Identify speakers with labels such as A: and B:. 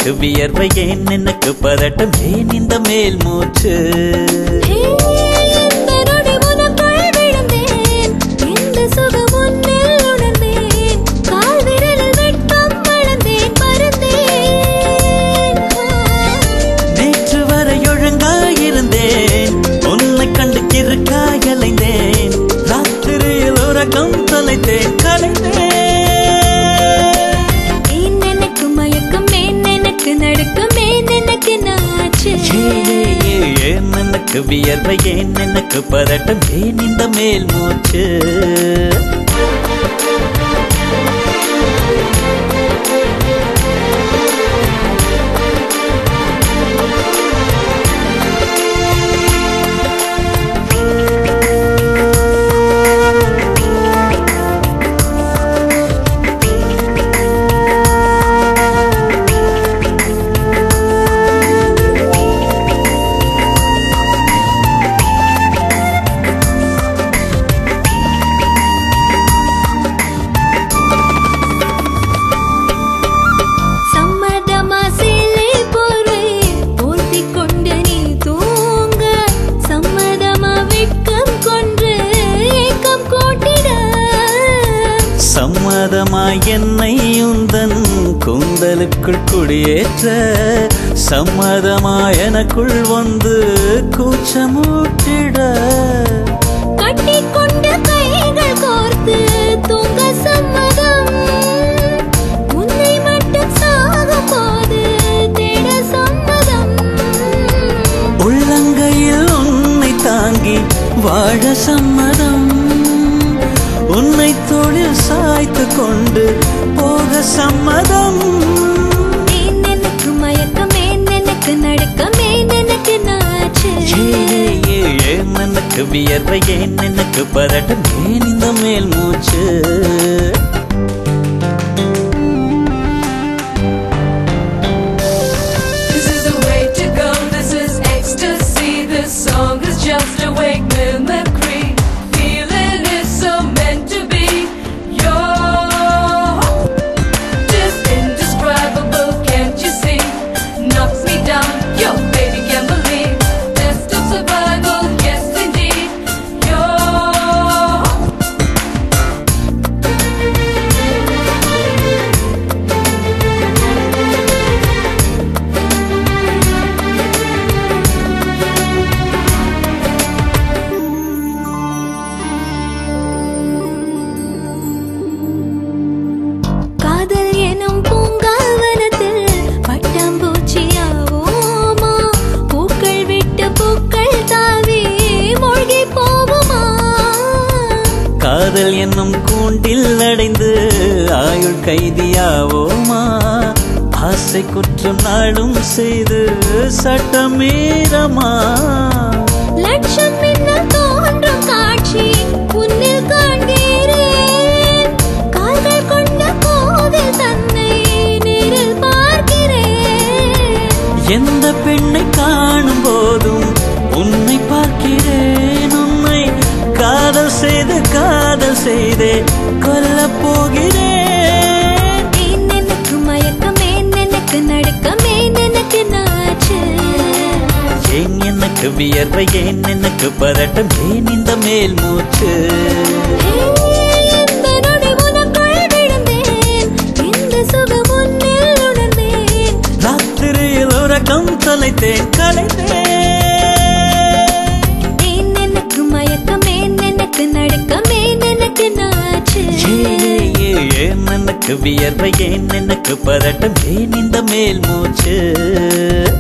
A: எனக்கு வியர்வை ஏன் எனக்கு பதட்டம் ஏன் இந்த மேல் மூச்சு
B: ஹே, இந்த நொடி உனக்குள் விழுந்தேன். இந்த சுகம் உன்னில் உணர்ந்தேன். கால் விரலில் வெட்கம் வளர்ந்தேன், பறந்தேன்.
A: நேற்று வரை ஒழுங்காயிருந்தேன் உன்னை கண்டு கிறுக்காய் அலைந்தேன் ராத்திரியில் உறக்கம் தொலைத்தேன் கலைந்தேன்
B: ஏன் எனக்கு மயக்கம், ஏன் எனக்கு நடுக்கம், ஏன் எனக்கு நாச்சு?
A: ஏ, ஏ, ஏ, ஏன் எனக்கு வியர்வை ஏன் எனக்கு பதட்டம் ஏன் இந்த மேல் மூச்சு
B: சம்மதமா சேலை போர்வை போர்த்திக் கொண்டு நீ தூங்க சம்மதமா வெட்கம் கொன்று ஏக்கம் கூட்டிட
A: சம்மதமாய் என்னை உந்தன் கூந்தலுக்குள் குடியேற்ற சம்மதமாய் எனக்குள் வந்து கூச்சமூட்டிட
B: கட்டிக்கொண்ட கைகள் கோர்த்து தூங்க சம்மதம் உன்னை மட்டும் சாகும் போது தேட சம்மதம்
A: உள்ளங்கையில் உன்னை தாங்கி வாழ சம்மதம் உன்னை தோளில் சாய்த்து கொண்டு போக சம்மதம்
B: ஏன் எனக்கு மயக்கம் ஏன் எனக்கு நடுக்கம் ஏன் எனக்கு நாச்சு
A: ஏ, ஏ, ஏன் எனக்கு வியர்வை ஏன் எனக்கு பரட்டம் ஏன் இந்த மேல் மூச்சு
C: This is the way to go, this is ecstasy. This song is just a wake mimicry. Feeling is so meant to be. You're just indescribable, can't you see? Knocks me down, yo, baby, can't believe. Test of survival, yes, indeed. You're
B: காதல் எனும் பூங்காவனத்தில் பட்டாம்பூச்சியாவோமா பூக்கள் விட்டு பூக்கள் தாவி மூழ்கி போகுமா
A: காதல் என்னும் கூண்டில் அடைந்து ஆயுள் கைதியாவோமா ஆசை குற்றம் நாடும் செய்து சட்டமீறமா
B: லட்சம் மின்னல் தோன்றும் காட்சி உன்னில் காண்கிறேன் கால்கள் கொண்ட கோவில் தன்னை நேரில் பார்க்கிறேன்
A: எந்த பெண்ணை காணும் போதும் உன்னை பார்க்கிறேன் உன்னை காதல் செய்து காதல் செய்தே கொல்லப் போகிறேன்
B: ஏன் எனக்கு மயக்கம் ஏன் எனக்கு நடுக்கம் ஏன் எனக்கு நாச்சு
A: ஏன் எனக்கு வியர்வை ஏன் எனக்கு பதட்டம் ஏன் இந்த மேல் மூச்சு
B: இந்த நொடி உனக்குள் விழுந்தேன் இந்த சுகம் உன்னில் உணர்ந்தேன்
A: ராத்திரியில் உறக்கம் தொலைத்தேன் கலைத்தேன்
B: ஏன் எனக்கு மயக்கம் ஏன் எனக்கு நடுக்கம் ஏன் எனக்கு நாச்சு
A: ஏ, ஏ, ஏன் எனக்கு வியர்வை ஏன் எனக்கு பதட்டம் ஏன் இந்த மேல் மூச்சு